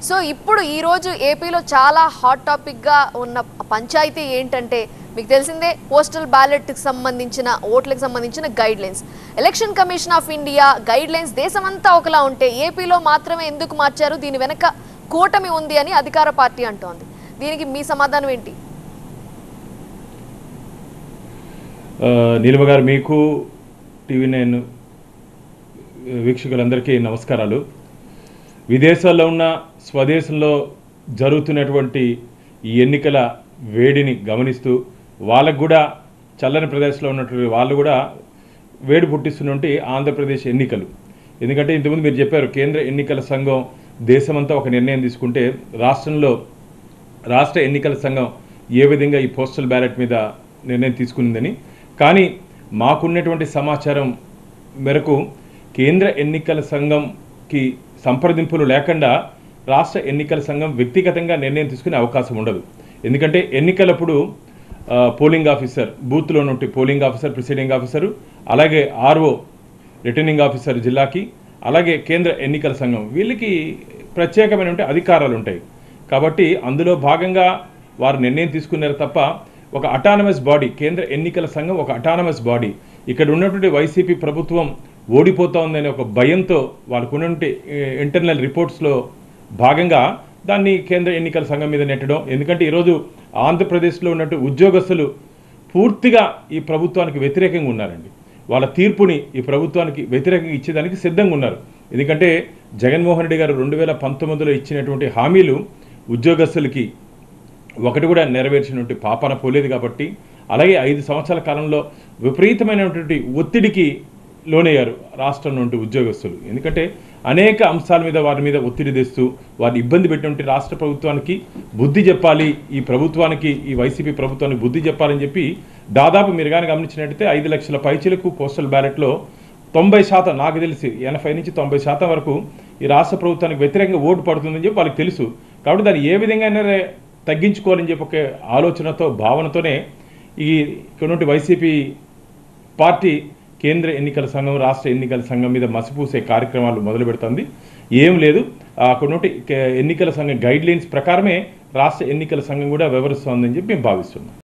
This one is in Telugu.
సో ఇప్పుడు ఈ రోజు ఏపీలో చాలా హాట్ టాపిక్ గా ఉన్న పంచాయతీ ఏంటంటే మీకు తెలిసిందే పోస్టల్ బ్యాలెట్ కి సంబంధించిన ఓట్లకు సంబంధించిన guidelines election commission of India guidelines దేశమంతా ఒకలా ఉంటే ఏపీలో మాత్రమే ఎందుకు మార్చారు దీని వెనక కూటమి ఉంది అని అధికార పార్టీ అంటోంది దీనికి మీ సమాధానం ఏంటి ఆ, నీలిమ గారు మీకు టీవీ నైన్ వీక్షకులందరికీ నమస్కారాలు విదేశాల్లో ఉన్న స్వదేశంలో జరుగుతున్నటువంటి ఈ ఎన్నికల వేడిని గమనిస్తూ వాళ్ళకు కూడా చల్లని ప్రదేశంలో ఉన్నటువంటి వాళ్ళు కూడా వేడి పుట్టిస్తున్నటువంటి ఆంధ్రప్రదేశ్ ఎన్నికలు ఎందుకంటే ఇంతకుముందు మీరు చెప్పారు కేంద్ర ఎన్నికల సంఘం దేశమంతా ఒక నిర్ణయం తీసుకుంటే రాష్ట్రంలో రాష్ట్ర ఎన్నికల సంఘం ఏ విధంగా ఈ పోస్టల్ బ్యాలెట్ మీద నిర్ణయం తీసుకునిందని కానీ మాకున్నటువంటి సమాచారం మేరకు కేంద్ర ఎన్నికల సంఘంకి సంప్రదింపులు లేకుండా రాష్ట్ర ఎన్నికల సంఘం వ్యక్తిగతంగా నిర్ణయం తీసుకునే అవకాశం ఉండదు ఎందుకంటే ఎన్నికలప్పుడు ఆ, పోలింగ్ ఆఫీసర్ బూత్లో నుండి పోలింగ్ ఆఫీసర్ ప్రిసైడింగ్ ఆఫీసరు అలాగే ఆర్ఓ రిటర్నింగ్ ఆఫీసర్ జిల్లాకి అలాగే కేంద్ర ఎన్నికల సంఘం వీళ్ళకి ప్రత్యేకమైనటువంటి అధికారాలు ఉంటాయి కాబట్టి అందులో భాగంగా వారు నిర్ణయం తీసుకున్నారు తప్ప ఒక అటానమస్ బాడీ కేంద్ర ఎన్నికల సంఘం ఒక అటానమస్ బాడీ ఇక్కడ ఉన్నటువంటి వైసీపీ ప్రభుత్వం ఓడిపోతా ఉందనే ఒక భయంతో వాళ్ళకు ఉన్నటువంటి ఇంటర్నల్ రిపోర్ట్స్లో భాగంగా దాన్ని కేంద్ర ఎన్నికల సంఘం మీద నెట్టడం ఎందుకంటే ఈరోజు ఆంధ్రప్రదేశ్లో ఉన్నట్టు ఉద్యోగస్తులు పూర్తిగా ఈ ప్రభుత్వానికి వ్యతిరేకంగా ఉన్నారండి వాళ్ళ తీర్పుని ఈ ప్రభుత్వానికి వ్యతిరేకంగా ఇచ్చేదానికి సిద్ధంగా ఉన్నారు ఎందుకంటే జగన్మోహన్ రెడ్డి గారు రెండు వేల పంతొమ్మిదిలో ఇచ్చినటువంటి హామీలు ఉద్యోగస్తులకి ఒకటి కూడా నెరవేర్చినటువంటి పాపన పోలేదు కాబట్టి అలాగే ఐదు సంవత్సరాల కాలంలో విపరీతమైనటువంటి ఒత్తిడికి లోనయ్యారు రాష్ట్రం నుండి ఉద్యోగస్తులు ఎందుకంటే అనేక అంశాల మీద వారి మీద ఒత్తిడి తెస్తూ వారిని ఇబ్బంది పెట్టినటువంటి రాష్ట్ర ప్రభుత్వానికి బుద్ధి చెప్పాలి ఈ ప్రభుత్వానికి ఈ వైసీపీ ప్రభుత్వానికి బుద్ధి చెప్పాలని చెప్పి దాదాపు మీరు కానీ గమనించినట్టయితే ఐదు లక్షల పైచీలకు పోస్టల్ బ్యాలెట్లో తొంభై శాతం నాకు తెలిసి ఎనభై నుంచి తొంభై శాతం వరకు ఈ రాష్ట్ర ప్రభుత్వానికి వ్యతిరేకంగా ఓటు పడుతుందని చెప్పి వాళ్ళకి తెలుసు కాబట్టి దాన్ని ఏ విధంగా తగ్గించుకోవాలని చెప్పి ఒక ఆలోచనతో భావనతోనే ఈ ఇక్కడ నుండి వైసీపీ పార్టీ కేంద్ర ఎన్నికల సంఘం రాష్ట్ర ఎన్నికల సంఘం మీద మసిపూసే కార్యక్రమాలు మొదలు పెడుతుంది ఏం లేదు అక్కడ నుండి కే- ఎన్నికల సంఘం గైడ్ లైన్స్ ప్రకారమే రాష్ట్ర ఎన్నికల సంఘం కూడా వివరిస్తోందని చెప్పి మేము భావిస్తున్నాం